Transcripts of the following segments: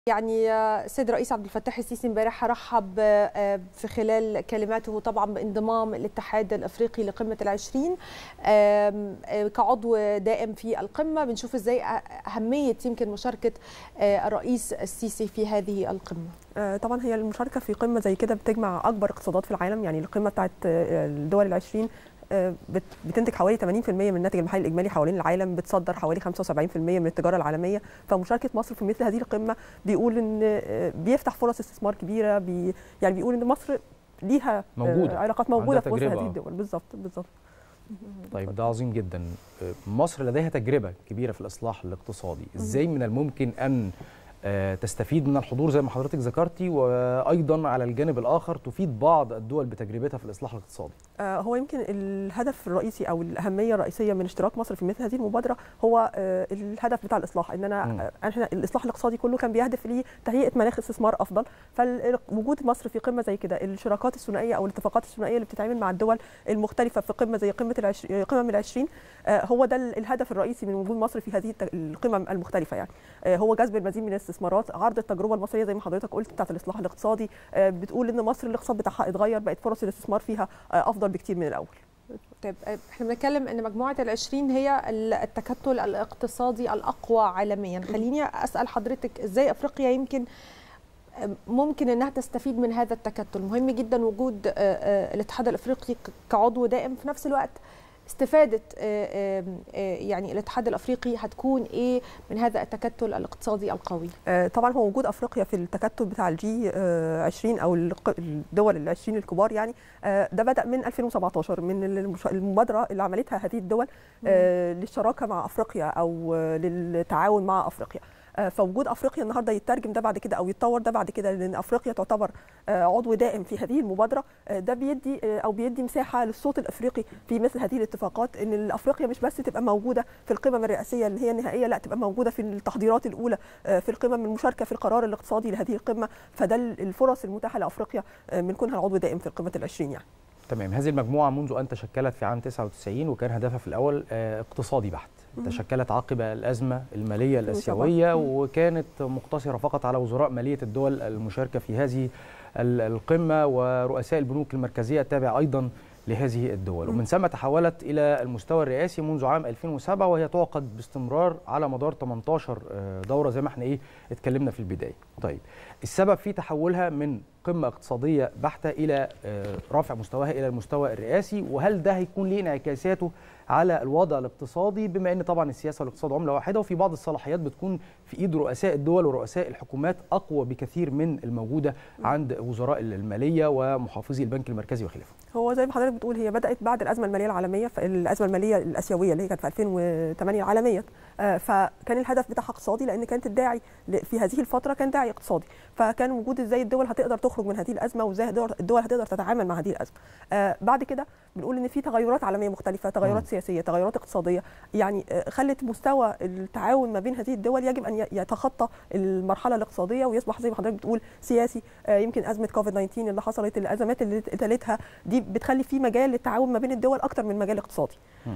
يعني السيد رئيس عبد الفتاح السيسي امبارح رحب في خلال كلماته طبعا بانضمام الاتحاد الافريقي لقمه العشرين كعضو دائم في القمه بنشوف ازاي اهميه يمكن مشاركه الرئيس السيسي في هذه القمه. طبعا هي المشاركه في قمه زي كده بتجمع اكبر اقتصادات في العالم يعني القمه بتاعت الدول العشرين بتنتج حوالي 80% من الناتج المحلي الاجمالي حوالين العالم بتصدر حوالي 75% من التجاره العالميه فمشاركه مصر في مثل هذه القمه بيقول ان بيفتح فرص استثمار كبيره بي يعني بيقول ان مصر ليها موجودة. علاقات موجوده في وسط هذه الدول بالظبط بالظبط طيب ده عظيم جدا مصر لديها تجربه كبيره في الاصلاح الاقتصادي ازاي من الممكن ان تستفيد من الحضور زي ما حضرتك ذكرتي وايضا على الجانب الاخر تفيد بعض الدول بتجربتها في الاصلاح الاقتصادي. هو يمكن الهدف الرئيسي او الاهميه الرئيسيه من اشتراك مصر في مثل هذه المبادره هو الهدف بتاع الاصلاح ان انا احنا الاصلاح الاقتصادي كله كان بيهدف لتهيئه مناخ استثمار افضل فوجود مصر في قمه زي كده الشراكات الثنائيه او الاتفاقات الثنائيه اللي بتتعامل مع الدول المختلفه في قمه زي قمه العشر... قمم العشرين هو ده الهدف الرئيسي من وجود مصر في هذه القمم المختلفه يعني هو جذب المزيد من الاستثمارات عرض التجربه المصريه زي ما حضرتك قلت بتاعه الاصلاح الاقتصادي بتقول ان مصر الاقتصاد بتاعها اتغير بقت فرص الاستثمار فيها افضل بكتير من الاول طيب احنا بنتكلم ان مجموعه العشرين هي التكتل الاقتصادي الاقوى عالميا خليني اسال حضرتك ازاي افريقيا يمكن ممكن انها تستفيد من هذا التكتل مهم جدا وجود الاتحاد الافريقي كعضو دائم في نفس الوقت استفاده يعني الاتحاد الافريقي هتكون ايه من هذا التكتل الاقتصادي القوي؟ طبعا هو وجود افريقيا في التكتل بتاع الجي 20 او الدول ال 20 الكبار يعني ده بدا من 2017 من المبادره اللي عملتها هذه الدول للشراكه مع افريقيا او للتعاون مع افريقيا. فوجود افريقيا النهارده يترجم ده بعد كده او يتطور ده بعد كده لان افريقيا تعتبر عضو دائم في هذه المبادره ده بيدي او بيدي مساحه للصوت الافريقي في مثل هذه الاتفاقات ان افريقيا مش بس تبقى موجوده في القمم الرئاسيه اللي هي النهائيه لا تبقى موجوده في التحضيرات الاولى في القمم المشاركه في القرار الاقتصادي لهذه القمه فده الفرص المتاحه لافريقيا من كونها العضو دائم في القمه العشرين يعني تمام هذه المجموعه منذ ان تشكلت في عام 99 وكان هدفها في الاول اقتصادي بحت تشكلت عقب الأزمة المالية الأسيوية وكانت مقتصرة فقط على وزراء مالية الدول المشاركة في هذه القمة ورؤساء البنوك المركزية التابعة أيضا لهذه الدول ومن ثم تحولت إلى المستوى الرئاسي منذ عام 2007 وهي تعقد باستمرار على مدار 18 دورة زي ما احنا إيه اتكلمنا في البداية طيب السبب في تحولها من قمة اقتصادية بحتة إلى رفع مستواها إلى المستوى الرئاسي وهل ده هيكون ليه انعكاساته على الوضع الاقتصادي بما ان طبعا السياسه والاقتصاد عمله واحده وفي بعض الصلاحيات بتكون في ايد رؤساء الدول ورؤساء الحكومات اقوى بكثير من الموجوده عند وزراء الماليه ومحافظي البنك المركزي وخلافه. هو زي ما حضرتك بتقول هي بدات بعد الازمه الماليه العالميه الازمه الماليه الاسيويه اللي هي كانت في 2008 عالميا فكان الهدف بتاعها اقتصادي لان كانت الداعي في هذه الفتره كان داعي اقتصادي فكان وجود ازاي الدول هتقدر تخرج من هذه الازمه وازاي الدول هتقدر تتعامل مع هذه الازمه. بعد كده بنقول ان في تغيرات عالميه مختلفه تغيرات سياسيه تغيرات اقتصاديه يعني خلت مستوى التعاون ما بين هذه الدول يجب ان يتخطى المرحله الاقتصاديه ويصبح زي ما حضرتك بتقول سياسي يمكن ازمه كوفيد 19 اللي حصلت الازمات اللي تلتها دي بتخلي في مجال للتعاون ما بين الدول اكتر من مجال اقتصادي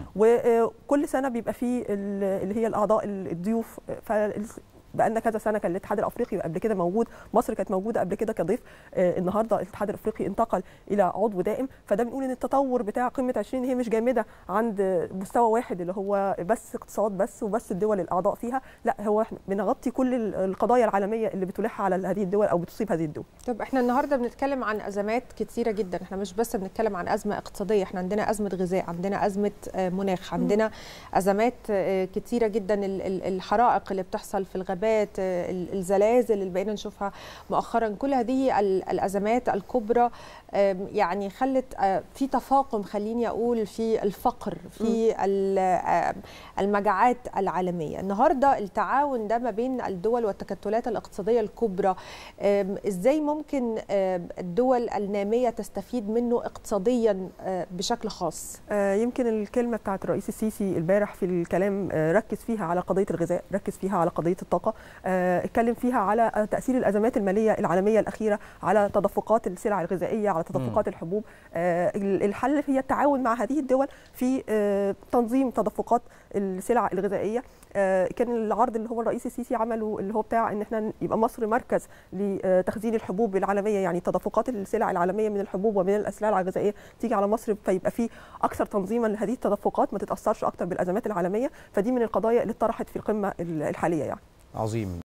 وكل سنه بيبقى في اللي هي الاعضاء الضيوف بقالنا كذا سنه كان الاتحاد الافريقي قبل كده موجود مصر كانت موجوده قبل كده كضيف آه النهارده الاتحاد الافريقي انتقل الى عضو دائم فده بنقول ان التطور بتاع قمه 20 هي مش جامده عند مستوى واحد اللي هو بس اقتصاد بس وبس الدول الاعضاء فيها لا هو احنا بنغطي كل القضايا العالميه اللي بتلح على هذه الدول او بتصيب هذه الدول طب احنا النهارده بنتكلم عن ازمات كثيره جدا احنا مش بس بنتكلم عن ازمه اقتصاديه احنا عندنا ازمه غذاء عندنا ازمه مناخ عندنا ازمات كثيره جدا الحرائق اللي بتحصل في الغابات الزلازل اللي بقينا نشوفها مؤخرا كل هذه الازمات الكبرى يعني خلت في تفاقم خليني اقول في الفقر في المجاعات العالميه النهارده التعاون ده ما بين الدول والتكتلات الاقتصاديه الكبرى ازاي ممكن الدول الناميه تستفيد منه اقتصاديا بشكل خاص يمكن الكلمه بتاعت الرئيس السيسي البارح في الكلام ركز فيها على قضيه الغذاء ركز فيها على قضيه الطاقه اتكلم فيها على تاثير الازمات الماليه العالميه الاخيره على تدفقات السلع الغذائيه على تدفقات الحبوب الحل هي التعاون مع هذه الدول في تنظيم تدفقات السلع الغذائيه كان العرض اللي هو الرئيس السيسي عمله اللي هو بتاع ان احنا يبقى مصر مركز لتخزين الحبوب العالميه يعني تدفقات السلع العالميه من الحبوب ومن الاسلحه الغذائيه تيجي على مصر فيبقى في اكثر تنظيما لهذه التدفقات ما تتاثرش اكثر بالازمات العالميه فدي من القضايا اللي اتطرحت في القمه الحاليه يعني عظيم